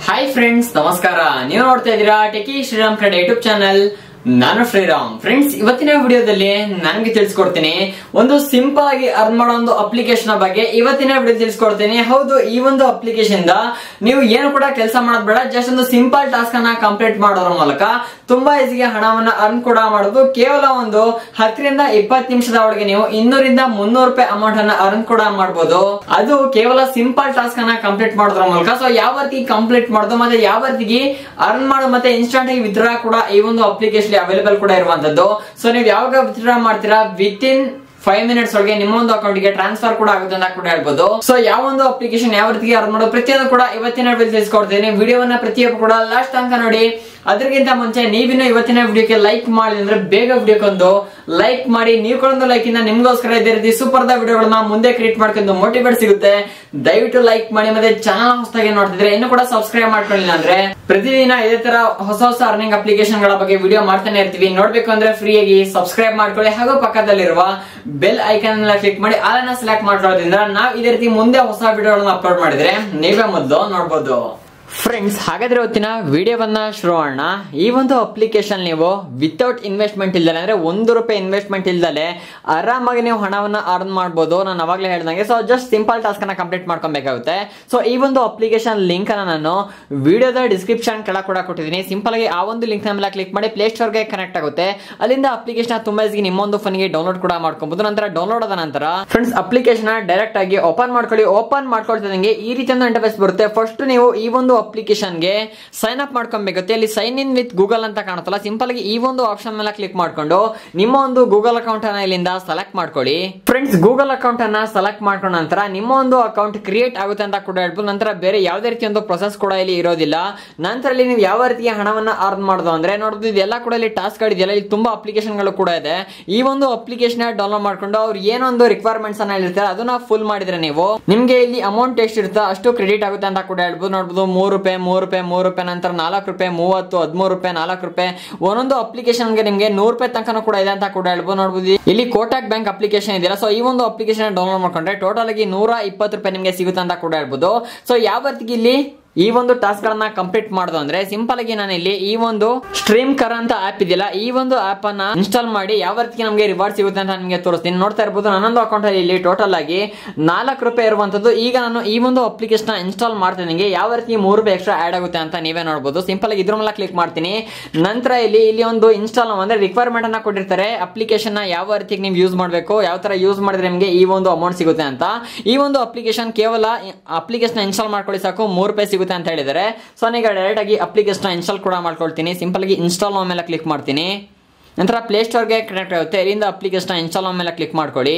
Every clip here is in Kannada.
ಹಾಯ್ ಫ್ರೆಂಡ್ಸ್ ನಮಸ್ಕಾರ ನೀವು ನೋಡ್ತಾ ಇದ್ದೀರಾ ಟೆಕಿ ಶ್ರೀರಾಮ್ ಕಡೆ ಯೂಟ್ಯೂಬ್ ಚಾನಲ್ ನಾನು ಶ್ರೀರಾಮ್ ಫ್ರೆಂಡ್ಸ್ ಇವತ್ತಿನ ವಿಡಿಯೋದಲ್ಲಿ ನನಗೆ ತಿಳಿಸ್ಕೊಡ್ತೀನಿ ಒಂದು ಸಿಂಪಲ್ ಆಗಿ ಅರ್ನ್ ಮಾಡೋ ಒಂದು ಅಪ್ಲಿಕೇಶನ್ ಬಗ್ಗೆ ಇವತ್ತಿನ ವಿಡಿಯೋ ತಿಳಿಸ್ಕೊಡ್ತೀನಿ ಹೌದು ಈ ಒಂದು ಅಪ್ಲಿಕೇಶನ್ ಇಂದ ನೀವು ಏನು ಕೂಡ ಕೆಲಸ ಮಾಡೋದ್ ಬೇಡ ಜಸ್ಟ್ ಒಂದು ಸಿಂಪಲ್ ಟಾಸ್ಕ್ ಅನ್ನ ಕಂಪ್ಲೀಟ್ ಮಾಡೋದ್ರ ಮೂಲಕ ತುಂಬಾ ಈಸಿಗೆ ಹಣವನ್ನ ಅರ್ನ್ ಕೂಡ ಮಾಡೋದು ಕೇವಲ ಒಂದು ಹತ್ತರಿಂದ ಇಪ್ಪತ್ತು ನಿಮಿಷದ ಒಳಗೆ ನೀವು ಇನ್ನೂರಿಂದ ಮುನ್ನೂರು ರೂಪಾಯಿ ಅಮೌಂಟ್ ಅನ್ನ ಅರ್ನ್ ಕೂಡ ಮಾಡಬಹುದು ಅದು ಕೇವಲ ಸಿಂಪಲ್ ಟಾಸ್ಕ್ ಅನ್ನ ಕಂಪ್ಲೀಟ್ ಮಾಡೋದ್ರ ಮೂಲಕ ಸೊ ಯಾವ ರೀತಿ ಕಂಪ್ಲೀಟ್ ಮಾಡೋದು ಮತ್ತೆ ಯಾವ ರೀತಿ ಅರ್ನ್ ಮಾಡೋದು ಮತ್ತೆ ಇನ್ಸ್ಟಂಟ್ ಆಗಿ ವಿತ್ಡ್ರಾ ಕೂಡ ಈ ಒಂದು ಅಪ್ಲಿಕೇಶನ್ ಅವೈಲೇಬಲ್ ಕೂಡ ಇರುವಂತದ್ದು ಸೊ ನೀವು ಯಾವಾಗ ವಿತ್ಡ್ರಾ ಮಾಡ್ತೀರಾ ವಿತ್ ಇನ್ ಫೈವ್ ಮಿನಿಟ್ಸ್ ಒಳಗೆ ನಿಮ್ಮ ಒಂದು ಅಕೌಂಟ್ ಗೆ ಟ್ರಾನ್ಸ್ಫರ್ ಕೂಡ ಆಗುತ್ತೆ ಅಂತ ಕೂಡ ಹೇಳ್ಬೋದು ಸೊ ಯಾವ ಒಂದು ಅಪ್ಲಿಕೇಶನ್ ಯಾವ ರೀತಿ ಅರ್ನ್ ಮಾಡೋದು ಪ್ರತಿಯೊಂದು ಕೂಡ ಇವತ್ತಿನ ವಿಡಿಯೋ ತಿಳಿಸ್ಕೊಡ್ತೀನಿ ವಿಡಿಯೋವನ್ನ ಪ್ರತಿಯೊಬ್ಬರು ಕೂಡ ಲಾಸ್ಟ್ ತನಕ ನೋಡಿ ಅದಕ್ಕಿಂತ ಮುಂಚೆ ನೀವಿನ್ನು ಇವತ್ತಿನ ವಿಡಿಯೋಕ್ಕೆ ಲೈಕ್ ಮಾಡಿ ಅಂದ್ರೆ ಬೇಗ ವಿಡಿಯೋಕ್ಕೊಂದು ಲೈಕ್ ಮಾಡಿ ನೀವು ಕೊಡೊಂದು ಲೈಕ್ ಇಂದ ನಿಮ್ಗೋಸ್ಕರ ಇದೇ ರೀತಿ ಸೂಪರ್ ದ ವಿಡಿಯೋಗಳನ್ನ ಮುಂದೆ ಕ್ರಿಯೇಟ್ ಮಾಡ್ಕೊಂಡು ಮೋಟಿವೇಟ್ ಸಿಗುತ್ತೆ ದಯವಿಟ್ಟು ಲೈಕ್ ಮಾಡಿ ಮತ್ತೆ ಚಾನಲ್ ಹೊಸದಾಗಿ ನೋಡ್ತಿದ್ರೆ ಇನ್ನು ಕೂಡ ಸಬ್ಸ್ಕ್ರೈಬ್ ಮಾಡ್ಕೊಳ್ಳಿಲ್ಲ ಅಂದ್ರೆ ಪ್ರತಿದಿನ ಇದೇ ತರ ಹೊಸ ಹೊಸ ಅರ್ನಿಂಗ್ ಅಪ್ಲಿಕೇಶನ್ ಗಳ ಬಗ್ಗೆ ವಿಡಿಯೋ ಮಾಡ್ತಾನೆ ಇರ್ತೀವಿ ನೋಡ್ಬೇಕು ಅಂದ್ರೆ ಫ್ರೀ ಆಗಿ ಸಬ್ಸ್ಕ್ರೈಬ್ ಮಾಡ್ಕೊಳ್ಳಿ ಹಾಗೂ ಪಕ್ಕದಲ್ಲಿರುವ ಬೆಲ್ ಐಕನ್ ಎಲ್ಲ ಕ್ಲಿಕ್ ಮಾಡಿ ಆಲನ್ನ ಸೆಲೆಕ್ಟ್ ಮಾಡ್ಕೊಳ್ಳೋದ್ರಿಂದ ನಾವು ಇದೇ ರೀತಿ ಮುಂದೆ ಹೊಸ ವಿಡಿಯೋಗಳನ್ನ ಅಪ್ಲೋಡ್ ಮಾಡಿದ್ರೆ ನೀವೇ ಮೊದಲು ನೋಡ್ಬೋದು ಫ್ರೆಂಡ್ಸ್ ಹಾಗಾದ್ರೆ ಇವತ್ತಿನ ವಿಡಿಯೋವನ್ನ ಶುರು ಮಾಡೋಣ ಈ ಒಂದು ಅಪ್ಲಿಕೇಶನ್ ನೀವು ವಿತೌಟ್ ಇನ್ವೆಸ್ಟ್ಮೆಂಟ್ ಇಲ್ದಲೆ ಅಂದ್ರೆ ಒಂದು ರೂಪಾಯಿ ಇನ್ವೆಸ್ಟ್ಮೆಂಟ್ ಇಲ್ದಲೆ ಆರಾಮಾಗಿ ನೀವು ಹಣವನ್ನ ಅರ್ನ್ ಮಾಡ್ಬೋದು ನಾನು ಅವಾಗಲೇ ಹೇಳ್ದಂಗೆ ಸೊ ಜಸ್ಟ್ ಸಿಂಪಲ್ ಟಾಸ್ಕ್ ಅನ್ನ ಕಂಪ್ಲೀಟ್ ಮಾಡ್ಕೊಬೇಕಾಗುತ್ತೆ ಸೊ ಈ ಒಂದು ಅಪ್ಲಿಕೇಶನ್ ಲಿಂಕ್ ಅನ್ನ ನಾನು ವಿಡಿಯೋದ ಡಿಸ್ಕ್ರಿಪ್ಷನ್ ಕೆಳಗೆ ಕೂಡ ಕೊಟ್ಟಿದ್ದೀನಿ ಸಿಂಪಲ್ ಆಗಿ ಆ ಒಂದು ಲಿಂಕ್ ಮೇಲೆ ಕ್ಲಿಕ್ ಮಾಡಿ ಪ್ಲೇ ಸ್ಟೋರ್ಗೆ ಕನೆಕ್ಟ್ ಆಗುತ್ತೆ ಅಲ್ಲಿಂದ ಅಪ್ಲಿಕೇಶನ್ ತುಂಬಾ ಈಸಿ ನಿಮ್ಮೊಂದು ಫೋನ್ಗೆ ಡೌನ್ಲೋಡ್ ಕೂಡ ಮಾಡ್ಕೊಬಹುದು ನಂತರ ಡೌನ್ಲೋಡ್ ಆದ ನಂತರ ಫ್ರೆಂಡ್ಸ್ ಅಪ್ಲಿಕೇಶನ್ ಡೈರೆಕ್ಟ್ ಆಗಿ ಓಪನ್ ಮಾಡ್ಕೊಳ್ಳಿ ಓಪನ್ ಮಾಡ್ಕೊಳ್ತಿದಂಗೆ ಈ ರೀತಿ ಒಂದು ಇಂಟರ್ಫೇಸ್ ಬರುತ್ತೆ ಫಸ್ಟ್ ನೀವು ಈ ಒಂದು ಅಪ್ಲಿಕೇಶನ್ಗೆ ಸೈನ್ ಅಪ್ ಮಾಡ್ಕೊಬೇಕಾಗುತ್ತೆ ಅಲ್ಲಿ ಸೈನ್ ಇನ್ ವಿತ್ ಗೂಗಲ್ ಅಂತ ಕಾಣುತ್ತಲ್ಲ ಸಿಂಪಲ್ ಆಗಿ ಈ ಒಂದು ಆಪ್ಷನ್ ಮೇಲೆ ಕ್ಲಿಕ್ ಮಾಡ್ಕೊಂಡು ನಿಮ್ಮ ಒಂದು ಗೂಗಲ್ ಅಕೌಂಟ್ ಅನ್ನ ಇಲ್ಲಿಂದ ಸೆಲೆಕ್ಟ್ ಮಾಡ್ಕೊಳ್ಳಿ ಫ್ರೆಂಡ್ಸ್ ಗೂಗಲ್ ಅಕೌಂಟ್ ಅನ್ನ ಸೆಲೆಕ್ಟ್ ಮಾಡ್ಕೊಂಡ ನಂತರ ನಿಮ್ಮ ಒಂದು ಅಕೌಂಟ್ ಕ್ರಿಯೇಟ್ ಆಗುತ್ತೆ ಅಂತ ಕೂಡ ಹೇಳ್ಬೋದು ನಂತರ ಬೇರೆ ಯಾವುದೇ ರೀತಿ ಒಂದು ಪ್ರೊಸೆಸ್ ಕೂಡ ಇಲ್ಲಿ ಇರೋದಿಲ್ಲ ನಂತರ ಇಲ್ಲಿ ನೀವು ಯಾವ ರೀತಿಯ ಹಣವನ್ನ ಅರ್ನ್ ಮಾಡೋದು ಅಂದ್ರೆ ನೋಡಬಹುದು ಇದೆಲ್ಲ ಕೂಡ ಇಲ್ಲಿ ಟಾಸ್ಕ್ ಗಳಿದೆಯಲ್ಲ ಇಲ್ಲಿ ತುಂಬಾ ಅಪ್ಲಿಕೇಶನ್ ಗಳು ಕೂಡ ಇದೆ ಈ ಒಂದು ಅಪ್ಲಿಕೇಶನ್ ಡೌನ್ಲೋಡ್ ಮಾಡ್ಕೊಂಡು ಅವ್ರು ಏನೊಂದು ರಿಕ್ವೈರ್ಮೆಂಟ್ಸ್ ಅನ್ನ ಹೇಳಿರ್ತಾರೆ ಅದನ್ನ ಫುಲ್ ಮಾಡಿದ್ರೆ ನೀವು ನಿಮ್ಗೆ ಇಲ್ಲಿ ಅಮೌಂಟ್ ಎಷ್ಟು ಇರುತ್ತೋ ಅಷ್ಟು ಕ್ರೆಡಿಟ್ ಆಗುತ್ತೆ ಅಂತ ಕೂಡ ಹೇಳ್ಬೋದು ನೋಡ್ಬೋದು ಮೂರು ರೂಪಾಯಿ ಮೂರು ರೂಪಾಯಿ ಮೂರು ರೂಪಾಯಿ ನಂತರ ನಾಲ್ಕು ರೂಪಾಯಿ ಮೂವತ್ತು ಹದಿಮೂರು ರೂಪಾಯಿ ನಾಲ್ಕು ರೂಪಾಯಿ ಒಂದೊಂದು ಅಪ್ಲಿಕೇಶನ್ಗೆ ನಿಮಗೆ ನೂರು ರೂಪಾಯಿ ತನಕ ಕೂಡ ಇದೆ ಅಂತ ಕೂಡ ಹೇಳ್ಬೋದು ನೋಡ್ಬೋದು ಇಲ್ಲಿ ಕೋಟಾಕ್ ಬ್ಯಾಂಕ್ ಅಪ್ಲಿಕೇಶನ್ ಇದೆಯಲ್ಲ ಸೊ ಈ ಒಂದು ಅಪ್ಲಿಕೇಶನ್ ಡೌನ್ಲೋಡ್ ಮಾಡ್ಕೊಂಡ್ರೆ ಟೋಟಲ್ ಆಗಿ ನೂರ ಇಪ್ಪತ್ತು ರೂಪಾಯಿ ನಿಮಗೆ ಸಿಗುತ್ತೆ ಅಂತ ಕೂಡ ಹೇಳ್ಬೋದು ಸೊ ಯಾವ ರೀತಿಗೆ ಇಲ್ಲಿ ಈ ಒಂದು ಟಾಸ್ಕ್ ಗಳನ್ನ ಕಂಪ್ಲೀಟ್ ಮಾಡೋದು ಅಂದ್ರೆ ಸಿಂಪಲ್ ಆಗಿ ನಾನು ಇಲ್ಲಿ ಈ ಒಂದು ಸ್ಟ್ರೀಮ್ ಕರ್ ಅಂತ ಆಪ್ ಇದೆಯಲ್ಲ ಈ ಒಂದು ಆಪ್ ಅನ್ನ ಇನ್ಸ್ಟಾಲ್ ಮಾಡಿ ಯಾವ ರೀತಿ ನಮಗೆ ರಿವಾರ್ಡ್ ಸಿಗುತ್ತೆ ಅಂತ ನಿಮಗೆ ತೋರಿಸ್ತೀನಿ ನೋಡ್ತಾ ಇರ್ಬೋದು ನನ್ನೊಂದು ಅಕೌಂಟ್ ಅಲ್ಲಿ ಇಲ್ಲಿ ಟೋಟಲ್ ಆಗಿ ನಾಲ್ಕು ರೂಪಾಯಿ ಇರುವಂತದ್ದು ಈಗ ನಾನು ಈ ಒಂದು ಅಪ್ಲಿಕೇಶನ್ ಇನ್ಸ್ಟಾಲ್ ಮಾಡ್ತೀನಿ ಯಾವ ರೀತಿ ಮೂರು ರೂಪಾಯಿ ಎಕ್ಸ್ಟ್ರಾ ಆಡ್ ಆಗುತ್ತೆ ಅಂತ ನೀವೇ ನೋಡಬಹುದು ಸಿಂಪಲ್ ಆಗಿ ಇದ್ರ ಮೇಲೆ ಕ್ಲಿಕ್ ಮಾಡ್ತೀನಿ ನಂತರ ಇಲ್ಲಿ ಇಲ್ಲಿ ಒಂದು ಇನ್ಸ್ಟಾಲ್ ಅಂದ್ರೆ ರಿಕ್ವೈರ್ಮೆಂಟ್ ಅನ್ನ ಕೊಟ್ಟಿರ್ತಾರೆ ಅಪ್ಲಿಕೇಶನ್ ಯಾವ ರೀತಿ ನೀವು ಯೂಸ್ ಮಾಡಬೇಕು ಯಾವ ತರ ಯೂಸ್ ಮಾಡಿದ್ರೆ ನಿಮಗೆ ಈ ಒಂದು ಅಮೌಂಟ್ ಸಿಗುತ್ತೆ ಅಂತ ಈ ಒಂದು ಅಪ್ಲಿಕೇಶನ್ ಕೇವಲ ಅಪ್ಲಿಕೇಶನ್ ಇನ್ಸ್ಟಾಲ್ ಮಾಡ್ಕೊಳ್ಳಿ ಸಾಕು ಮೂರು ರೂಪಾಯಿ ಸಿಗುತ್ತೆ ಅಂತ ಹೇಳಿದ್ದಾರೆ ಸೊ ನಾನೀಗ ಡೈರೆಕ್ಟ್ ಆಗಿ ಅಪ್ಲಿಕೇಶನ್ ಇನ್ಸ್ಟಾಲ್ ಕೂಡ ಮಾಡ್ಕೊಳ್ತೀನಿ ಸಿಂಪಲ್ ಆಗಿ ಇನ್ಸ್ಟಾಲ್ ಮೇಲೆ ಕ್ಲಿಕ್ ಮಾಡ್ತೀನಿ ನಂತರ ಪ್ಲೇ ಸ್ಟೋರ್ಗೆ ಕನೆಕ್ಟ್ ಆಗುತ್ತೆ ಇಲ್ಲಿಂದ ಅಪ್ಲಿಕೇಶನ್ ಇನ್ಸ್ಟಾಲ್ ಮೇಲೆ ಕ್ಲಿಕ್ ಮಾಡ್ಕೊಳ್ಳಿ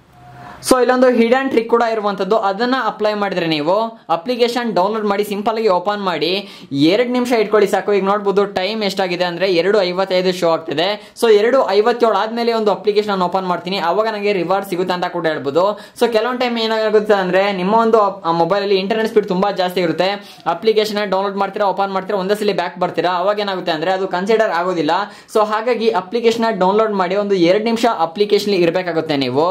ಸೊ ಇಲ್ಲೊಂದು ಹಿಡನ್ ಟ್ರಿಕ್ ಕೂಡ ಇರುವಂತದ್ದು ಅದನ್ನ ಅಪ್ಲೈ ಮಾಡಿದ್ರೆ ನೀವು ಅಪ್ಲಿಕೇಶನ್ ಡೌನ್ಲೋಡ್ ಮಾಡಿ ಸಿಂಪಲ್ ಆಗಿ ಓಪನ್ ಮಾಡಿ ಎರಡು ನಿಮಿಷ ಇಟ್ಕೊಳ್ಳಿ ಸಾಕು ಈಗ ನೋಡ್ಬೋದು ಟೈಮ್ ಎಷ್ಟಾಗಿದೆ ಅಂದ್ರೆ ಎರಡು ಐವತ್ತೈದು ಶೋ ಆಗ್ತಿದೆ ಸೊ ಎರಡು ಐವತ್ತೇಳು ಆದ್ಮೇಲೆ ಒಂದು ಅಪ್ಲಿಕೇಶನ್ ಓಪನ್ ಮಾಡ್ತೀನಿ ಅವಾಗ ನನಗೆ ರಿವಾರ್ಡ್ ಸಿಗುತ್ತೆ ಅಂತ ಕೂಡ ಹೇಳ್ಬೋದು ಸೊ ಕೆಲವೊಂದು ಟೈಮ್ ಏನಾಗುತ್ತೆ ಅಂದ್ರೆ ನಿಮ್ಮ ಒಂದು ಮೊಬೈಲ್ ಅಲ್ಲಿ ಇಂಟರ್ನೆಟ್ ಸ್ಪೀಡ್ ತುಂಬಾ ಜಾಸ್ತಿ ಇರುತ್ತೆ ಅಪ್ಲಿಕೇಶನ್ ಡೌನ್ಲೋಡ್ ಮಾಡ್ತೀರಾ ಓಪನ್ ಮಾಡ್ತೀರಾ ಒಂದೇ ಸಲ ಬ್ಯಾಕ್ ಬರ್ತೀರಾ ಅವಾಗ ಏನಾಗುತ್ತೆ ಅಂದ್ರೆ ಅದು ಕನ್ಸಿಡರ್ ಆಗೋದಿಲ್ಲ ಸೊ ಹಾಗಾಗಿ ಅಪ್ಲಿಕೇಶನ್ ಡೌನ್ಲೋಡ್ ಮಾಡಿ ಒಂದು ಎರಡು ನಿಮಿಷ ಅಪ್ಲಿಕೇಶನ್ ಇರಬೇಕಾಗುತ್ತೆ ನೀವು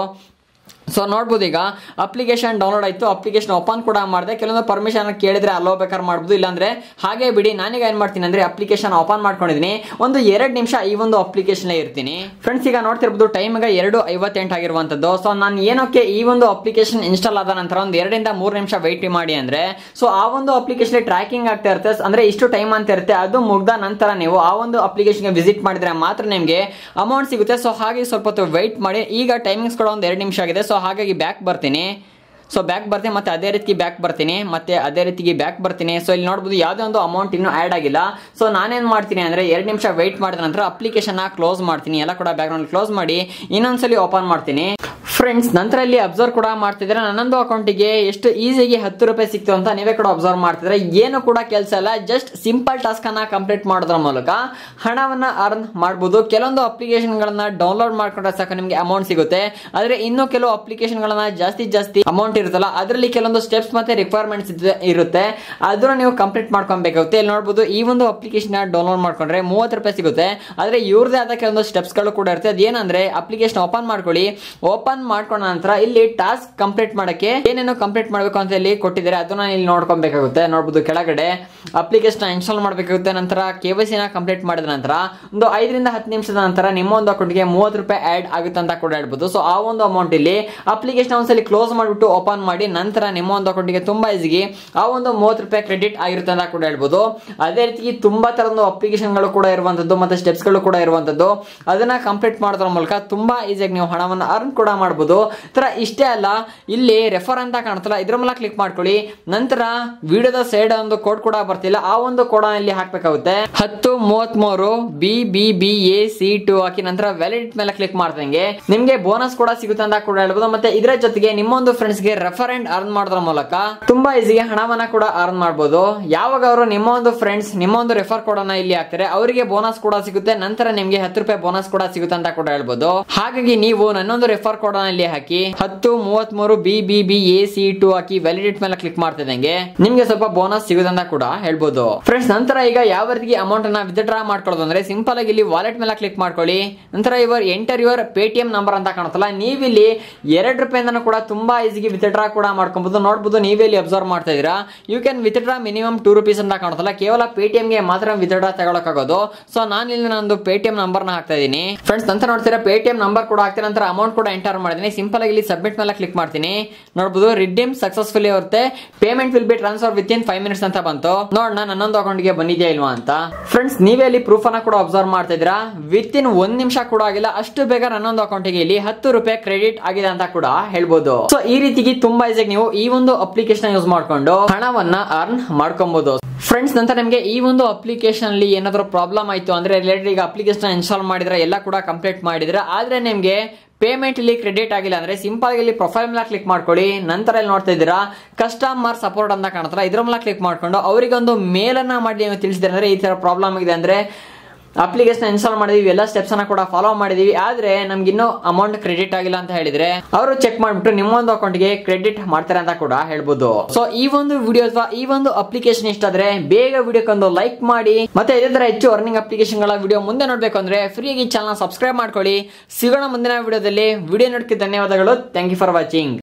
ಸೊ ನೋಡ್ಬೋದು ಈಗ ಅಪ್ಲಿಕೇಶನ್ ಡೌನ್ಲೋಡ್ ಆಯ್ತು ಅಪ್ಲಿಕೇಶನ್ ಓಪನ್ ಕೂಡ ಮಾಡಿದೆ ಕೆಲವೊಂದು ಪರ್ಮಿಷನ್ ಕೇಳಿದ್ರೆ ಅಲ್ಲೋ ಬೇಕಾದ್ರೆ ಮಾಡ್ಬೋದು ಇಲ್ಲಾಂದ್ರೆ ಹಾಗೆ ಬಿಡಿ ನಾನೀಗ ಏನ್ ಮಾಡ್ತೀನಿ ಅಂದ್ರೆ ಅಪ್ಲಿಕೇಶನ್ ಓಪನ್ ಮಾಡ್ಕೊಂಡಿದ್ದೀನಿ ಒಂದು ಎರಡು ನಿಮಿಷ ಈ ಒಂದು ಅಪ್ಲಿಕೇಶನ್ ಇರ್ತೀನಿ ಫ್ರೆಂಡ್ಸ್ ಈಗ ನೋಡ್ತಿರ್ಬೋದು ಟೈಮ್ ಈಗ ಎರಡು ಐವತ್ತೆಂಟು ಆಗಿರುವಂತದ್ದು ಸೊ ನಾನು ಏನಕ್ಕೆ ಈ ಒಂದು ಅಪ್ಲಿಕೇಶನ್ ಇನ್ಸ್ಟಾಲ್ ಆದ ನಂತರ ಒಂದು ಎರಡರಿಂದ ಮೂರು ನಿಮಿಷ ವೆಯ್ಟ್ ಮಾಡಿ ಅಂದ್ರೆ ಸೊ ಆ ಒಂದು ಅಪ್ಲಿಕೇಶನ್ ಟ್ರ್ಯಾಕಿಂಗ್ ಆಗ್ತಾ ಇರುತ್ತೆ ಅಂದ್ರೆ ಇಷ್ಟು ಟೈಮ್ ಅಂತ ಇರುತ್ತೆ ಅದು ಮುಗ್ದ ನಂತರ ನೀವು ಆ ಒಂದು ಅಪ್ಲಿಕೇಶನ್ಗೆ ವಿಸಿಟ್ ಮಾಡಿದ್ರೆ ಮಾತ್ರ ನಿಮಗೆ ಅಮೌಂಟ್ ಸಿಗುತ್ತೆ ಸೊ ಹಾಗೆ ಸ್ವಲ್ಪ ಹೊತ್ತು ವೆಯ್ಟ್ ಮಾಡಿ ಈಗ ಟೈಮಿಂಗ್ಸ್ ಕೂಡ ಒಂದು ಎರಡು ನಿಮಿಷ ಆಗಿದೆ ಸೊ ಹಾಗಾಗಿ ಬ್ಯಾಕ್ ಬರ್ತೀನಿ ಸೊ ಬ್ಯಾಕ್ ಬರ್ತೀನಿ ಮತ್ತೆ ಅದೇ ರೀತಿ ಬ್ಯಾಕ್ ಬರ್ತೀನಿ ಮತ್ತೆ ಅದೇ ರೀತಿಗೆ ಬ್ಯಾಕ್ ಬರ್ತೀನಿ ಸೊ ಇಲ್ಲಿ ನೋಡ್ಬೋದು ಯಾವುದೇ ಒಂದು ಅಮೌಂಟ್ ಇನ್ನೂ ಆ್ಯಡ್ ಆಗಿಲ್ಲ ಸೊ ನಾನೇನು ಮಾಡ್ತೀನಿ ಅಂದರೆ ಎರಡು ನಿಮಿಷ ವೆಯ್ಟ್ ಮಾಡಿದ ನಂತರ ಅಪ್ಲಿಕೇಶನ್ನ ಕ್ಲೋಸ್ ಮಾಡ್ತೀನಿ ಎಲ್ಲ ಕೂಡ ಬ್ಯಾಕ್ಗ್ರೌಂಡ್ ಕ್ಲೋಸ್ ಮಾಡಿ ಇನ್ನೊಂದ್ಸಲಿ ಓಪನ್ ಮಾಡ್ತೀನಿ ಫ್ರೆಂಡ್ಸ್ ನಂತರ ಇಲ್ಲಿ ಅಬ್ಸರ್ವ್ ಕೂಡ ಮಾಡ್ತಿದ್ರೆ ನನ್ನೊಂದು ಅಕೌಂಟಿಗೆ ಎಷ್ಟು ಈಸಿಯಾಗಿ ಹತ್ತು ರೂಪಾಯಿ ಸಿಕ್ತು ಅಂತ ನೀವೇ ಕೂಡ ಅಬ್ಸರ್ವ್ ಮಾಡ್ತಿದ್ರೆ ಏನು ಕೂಡ ಕೆಲಸ ಇಲ್ಲ ಜಸ್ಟ್ ಸಿಂಪಲ್ ಟಾಸ್ಕ್ ಅನ್ನ ಕಂಪ್ಲೀಟ್ ಮಾಡೋದ್ರ ಮೂಲಕ ಹಣವನ್ನ ಅರ್ನ್ ಮಾಡಬಹುದು ಕೆಲವೊಂದು ಅಪ್ಲಿಕೇಶನ್ಗಳನ್ನ ಡೌನ್ಲೋಡ್ ಮಾಡ್ಕೊಂಡ್ರೆ ಸಾಕು ನಿಮಗೆ ಅಮೌಂಟ್ ಸಿಗುತ್ತೆ ಆದ್ರೆ ಇನ್ನು ಕೆಲವು ಅಪ್ಲಿಕೇಶನ್ಗಳನ್ನ ಜಾಸ್ತಿ ಜಾಸ್ತಿ ಅಮೌಂಟ್ ಅಮೌಂಟ್ ಇರುತ್ತಲ್ಲ ಅದರಲ್ಲಿ ಕೆಲವೊಂದು ಸ್ಟೆಪ್ಸ್ ಮತ್ತೆ ರಿಕ್ವೈರ್ಮೆಂಟ್ಸ್ ಇರುತ್ತೆ ಅದನ್ನ ನೀವು ಕಂಪ್ಲೀಟ್ ಮಾಡ್ಕೊಬೇಕಾಗುತ್ತೆ ಇಲ್ಲಿ ನೋಡ್ಬೋದು ಈ ಒಂದು ಅಪ್ಲಿಕೇಶನ್ ಡೌನ್ಲೋಡ್ ಮಾಡ್ಕೊಂಡ್ರೆ ಮೂವತ್ತು ರೂಪಾಯಿ ಸಿಗುತ್ತೆ ಆದ್ರೆ ಇವ್ರದೇ ಆದ ಕೆಲವೊಂದು ಸ್ಟೆಪ್ಸ್ ಗಳು ಕೂಡ ಇರುತ್ತೆ ಅದೇನಂದ್ರೆ ಅಪ್ಲಿಕೇಶನ್ ಓಪನ್ ಮಾಡ್ಕೊಳ್ಳಿ ಓಪನ್ ಮಾಡ್ಕೊಂಡ ನಂತರ ಇಲ್ಲಿ ಟಾಸ್ಕ್ ಕಂಪ್ಲೀಟ್ ಮಾಡಕ್ಕೆ ಏನೇನು ಕಂಪ್ಲೀಟ್ ಮಾಡಬೇಕು ಅಂತ ಇಲ್ಲಿ ಕೊಟ್ಟಿದ್ದಾರೆ ಅದನ್ನ ಇಲ್ಲಿ ನೋಡ್ಕೊಬೇಕಾಗುತ್ತೆ ನೋಡ್ಬೋದು ಕೆಳಗಡೆ ಅಪ್ಲಿಕೇಶನ್ ಇನ್ಸ್ಟಾಲ್ ಮಾಡಬೇಕಾಗುತ್ತೆ ನಂತರ ಕೆ ವೈ ಸಿನ ಕಂಪ್ಲೀಟ್ ಮಾಡಿದ ನಂತರ ಒಂದು ಐದರಿಂದ ಹತ್ತು ನಿಮಿಷದ ನಂತರ ನಿಮ್ಮ ಒಂದು ಅಕೌಂಟ್ಗೆ ಮೂವತ್ತು ರೂಪಾಯಿ ಆಡ್ ಆಗುತ್ತೆ ಅಂತ ಕೂಡ ಹೇಳ್ಬೋದು ಸೊ ಆ ಒಂದು ಅಮೌಂಟ್ ಇಲ್ಲಿ ಅಪ್ಲಿಕೇಶನ್ ಒಂದ್ಸಲಿ ಕ್ಲೋಸ್ ಮಾಡಿಬಿಟ್ಟು ಓಪನ್ ಮಾಡಿ ನಂತರ ನಿಮ್ಮ ಒಂದು ಅಕೌಂಟ್ಗೆ ತುಂಬಾ ಈಸಿಗೆ ಆ ಒಂದು ಮೂವತ್ತು ರೂಪಾಯಿ ಕ್ರೆಡಿಟ್ ಆಗಿರುತ್ತೆ ಅಂತ ಕೂಡ ಹೇಳ್ಬೋದು ಅದೇ ರೀತಿ ತುಂಬಾ ತರದ ಅಪ್ಲಿಕೇಶನ್ಗಳು ಕೂಡ ಇರುವಂತದ್ದು ಮತ್ತೆ ಸ್ಟೆಪ್ಸ್ ಗಳು ಕೂಡ ಇರುವಂತದ್ದು ಅದನ್ನ ಕಂಪ್ಲೀಟ್ ಮಾಡೋದ್ರ ಮೂಲಕ ತುಂಬಾ ಈಸಿಯಾಗಿ ನೀವು ಹಣವನ್ನು ಅರ್ನ್ ಕೂಡ ಮಾಡಬಹುದು ತರ ಇಷ್ಟೇ ಅಲ್ಲ ಇಲ್ಲಿ ರೆಫರ್ ಅಂತ ಕಾಣುತ್ತಲ್ಲ ಇದ್ರ ಮೇಲೆ ಕ್ಲಿಕ್ ಮಾಡ್ಕೊಳ್ಳಿ ನಂತರ ವಿಡಿಯೋದ ಸೈಡ್ ಒಂದು ಕೋಡ್ ಕೂಡ ಬರ್ತಿಲ್ಲ ಆ ಒಂದು ಕೋಡ್ ಇಲ್ಲಿ ಹಾಕ್ಬೇಕಾಗುತ್ತೆ ಹತ್ತು ಮೂವತ್ತ್ ಮೂರು B B B A C two ಹಾಕಿ ನಂತರ ವ್ಯಾಲಿಡ್ ಮೇಲೆ ಕ್ಲಿಕ್ ಮಾಡ್ದಂಗೆ ನಿಮ್ಗೆ ಬೋನಸ್ ಕೂಡ ಸಿಗುತ್ತೆ ಅಂತ ಕೂಡ ಹೇಳ್ಬೋದು ಮತ್ತೆ ಇದರ ಜೊತೆಗೆ ನಿಮ್ಮೊಂದು ಫ್ರೆಂಡ್ಸ್ ಗೆ ರೆಫರೆಂಟ್ ಅರ್ನ್ ಮಾಡೋದ್ರ ಮೂಲಕ ತುಂಬಾ ಈಸಿಗೆ ಹಣವನ್ನ ಕೂಡ ಅರ್ನ್ ಮಾಡಬಹುದು ಯಾವಾಗ ಅವರು ನಿಮ್ಮ ಒಂದು ಫ್ರೆಂಡ್ಸ್ ನಿಮ್ಮ ಒಂದು ರೆಫರ್ ಕೋಡ್ ಅನ್ನ ಇಲ್ಲಿ ಹಾಕ್ತಾರೆ ಅವರಿಗೆ ಬೋನಸ್ ಕೂಡ ಸಿಗುತ್ತೆ ನಂತರ ನಿಮ್ಗೆ ಹತ್ತು ರೂಪಾಯಿ ಬೋನಸ್ ಕೂಡ ಸಿಗುತ್ತೆ ಅಂತ ಕೂಡ ಹೇಳ್ಬೋದು ಹಾಗಾಗಿ ನೀವು ನನ್ನೊಂದು ರೆಫರ್ ಕೋಡ್ ಅನ್ನ ಇಲ್ಲಿ ಹಾಕಿ ಹತ್ತು ಮೂವತ್ತ್ ಮೂರು B B B A C two ಹಾಕಿ ವ್ಯಾಲಿಡೇಟ್ ಮೇಲೆ ಕ್ಲಿಕ್ ಮಾಡ್ತಿದ್ದಂಗೆ ನಿಮ್ಗೆ ಸ್ವಲ್ಪ ಬೋನಸ್ ಸಿಗುತ್ತೆ ಅಂತ ಕೂಡ ಹೇಳ್ಬೋದು ಫ್ರೆಂಡ್ಸ್ ನಂತರ ಈಗ ಯಾವ ರೀತಿ ಅಮೌಂಟ್ ಅನ್ನ ವಿತ್ಡ್ರಾ ಮಾಡ್ಕೊಳ್ಳೋದು ಅಂದ್ರೆ ಸಿಂಪಲ್ ಆಗಿ ಇಲ್ಲಿ ವಾಲೆಟ್ ಮೇಲೆ ಕ್ಲಿಕ್ ಮಾಡ್ಕೊಳ್ಳಿ ನಂತರ ಇವರ್ ಎಂಟರ್ ಯುವರ್ ಪೇಟಿಎಂ ನಂಬರ್ ಅಂತ ಕಾಣುತ್ತಲ್ಲ ನೀವಿಲ್ಲಿ ಎರಡು ರೂಪಾಯಿಂದ ಕೂಡ ತುಂಬಾ ಈಸಿಗೆ ವಿತ್ಡ್ರಾ ಕೂಡ ಮಾಡ್ಕೊಬಹುದು ನೋಡ್ಬೋದು ನೀವೇ ಇಲ್ಲಿ ಅಬ್ಸರ್ವ್ ಮಾಡ್ತಾ ಇದೀರಾ you can withdraw minimum two rupees ಅಂತ ಕಾಣುತ್ತಲ್ಲ ಕೇವಲ ಪೇಟಿಎಂ ಗೆ ಮಾತ್ರ ವಿತ್ಡ್ರಾ ತಗೊಳಕಾಗೋದು ಸೊ ನಾನು ಇಲ್ಲಿ ನಂದು ಪೇಟಿಎಂ ನಂಬರ್ ನ ಹಾಕ್ತಾ ಇದೀನಿ ಫ್ರೆಂಡ್ಸ್ ನಂತರ ನೋಡ್ತೀರಾ ಪೇಟಿಎಂ ನಂಬರ್ ಕೂಡ ಹಾಕ್ತೀನಿ ನಂತರ ಅಮೌಂಟ್ ಕೂಡ ಎಂಟರ್ ಮಾಡಿದೀನಿ ಸಿಂಪಲ್ ಆಗಿ ಇಲ್ಲಿ ಸಬ್ಮಿಟ್ ಮೇಲೆ ಕ್ಲಿಕ್ ಮಾಡ್ತೀನಿ ನೋಡ್ಬೋದು ರಿಡೀಮ್ ಸಕ್ಸಸ್ಫುಲಿ ಇರುತ್ತೆ payment will be transfer within five minutes ಅಂತ ಬಂತು ನೋಡೋಣ ನನ್ನೊಂದು ಅಕೌಂಟ್ ಗೆ ಬಂದಿದೆಯಾ ಇಲ್ವಾ ಅಂತ ಫ್ರೆಂಡ್ಸ್ ನೀವೇ ಇಲ್ಲಿ ಪ್ರೂಫ್ ಅನ್ನ ಕೂಡ ಅಬ್ಸರ್ವ್ ಮಾಡ್ತಾ ಇದ್ದೀರಾ ವಿತ್ ಇನ್ ಒಂದ್ ನಿಮಿಷ ಕೂಡ ಆಗಿಲ್ಲ ಅಷ್ಟು ಬೇಗ ನನ್ನೊಂದು ಅಕೌಂಟಿಗೆ ಇಲ್ಲಿ ಹತ್ತು ರೂಪಾಯಿ ಕ್ರೆಡಿಟ್ ಆಗಿದೆ ಅಂತ ಕೂಡ ಹೇಳ್ಬೋದು ಸೊ ಈ ರೀತಿಗೆ ತುಂಬಾ ಈಸಿಯಾಗಿ ನೀವು ಈ ಒಂದು ಅಪ್ಲಿಕೇಶನ್ ಯೂಸ್ ಮಾಡ್ಕೊಂಡು ಹಣವನ್ನ ಅರ್ನ್ ಮಾಡ್ಕೊಬಹುದು ಫ್ರೆಂಡ್ಸ್ ನಂತರ ನಿಮಗೆ ಈ ಒಂದು ಅಪ್ಲಿಕೇಶನ್ ಅಲ್ಲಿ ಏನಾದರೂ ಪ್ರಾಬ್ಲಮ್ ಆಯ್ತು ಅಂದ್ರೆ ರಿಲೇಟೆಡ್ ಈಗ ಅಪ್ಲಿಕೇಶನ್ ಇನ್ಸ್ಟಾಲ್ ಮಾಡಿದ್ರೆ ಎಲ್ಲ ಕೂಡ ಕಂಪ್ಲೀಟ್ ಮಾಡಿದ್ರೆ ಆದ್ರೆ ನಿಮ್ಗೆ ಪೇಮೆಂಟ್ ಇಲ್ಲಿ ಕ್ರೆಡಿಟ್ ಆಗಿಲ್ಲ ಅಂದ್ರೆ ಸಿಂಪಲ್ ಇಲ್ಲಿ ಪ್ರೊಫೈಲ್ ಮೇಲೆ ಕ್ಲಿಕ್ ಮಾಡ್ಕೊಳ್ಳಿ ನಂತರ ಇಲ್ಲಿ ನೋಡ್ತಾ ಇದ್ದೀರಾ ಕಸ್ಟಮರ್ ಸಪೋರ್ಟ್ ಅಂತ ಕಾಣುತ್ತಲ್ಲ ಇದ್ರ ಮೇಲೆ ಕ್ಲಿಕ್ ಮಾಡ್ಕೊಂಡು ಅವರಿಗೆ ಒಂದು ಮೇಲನ್ನ ಮಾಡಿ ನೀವು ತಿಳಿಸಿದ್ರೆ ಅಂದ್ರೆ ಈ ತರ ಪ್ರಾಬ್ಲಮ್ ಆಗಿದೆ ಅಂದ್ರೆ ಅಪ್ಲಿಕೇಶನ್ ಇನ್ಸ್ಟಾಲ್ ಮಾಡಿದೀವಿ ಎಲ್ಲ ಸ್ಟೆಪ್ಸ್ ಅನ್ನ ಕೂಡ ಫಾಲೋ ಮಾಡಿದೀವಿ ಆದ್ರೆ ನಮ್ಗೆ ಇನ್ನೂ ಅಮೌಂಟ್ ಕ್ರೆಡಿಟ್ ಆಗಿಲ್ಲ ಅಂತ ಹೇಳಿದ್ರೆ ಅವರು ಚೆಕ್ ಮಾಡ್ಬಿಟ್ಟು ನಿಮ್ಮ ಒಂದು ಅಕೌಂಟ್ಗೆ ಕ್ರೆಡಿಟ್ ಮಾಡ್ತಾರೆ ಅಂತ ಕೂಡ ಹೇಳ್ಬೋದು ಸೊ ಈ ಒಂದು ವಿಡಿಯೋ ಅಥವಾ ಈ ಒಂದು ಅಪ್ಲಿಕೇಶನ್ ಇಷ್ಟ ಆದ್ರೆ ಬೇಗ ವಿಡಿಯೋಕ್ಕೊಂದು ಲೈಕ್ ಮಾಡಿ ಮತ್ತೆ ಇದೇ ತರ ಹೆಚ್ಚು ಅರ್ನಿಂಗ್ ಅಪ್ಲಿಕೇಶನ್ ಗಳ ವಿಡಿಯೋ ಮುಂದೆ ನೋಡ್ಬೇಕು ಅಂದ್ರೆ ಫ್ರೀಯಾಗಿ ಚಾನಲ್ ಸಬ್ಸ್ಕ್ರೈಬ್ ಮಾಡ್ಕೊಳ್ಳಿ ಸಿಗೋಣ ಮುಂದಿನ ವಿಡಿಯೋದಲ್ಲಿ ವಿಡಿಯೋ ನೋಡಕ್ಕೆ ಧನ್ಯವಾದಗಳು ಥ್ಯಾಂಕ್ ಯು ಫಾರ್ ವಾಚಿಂಗ್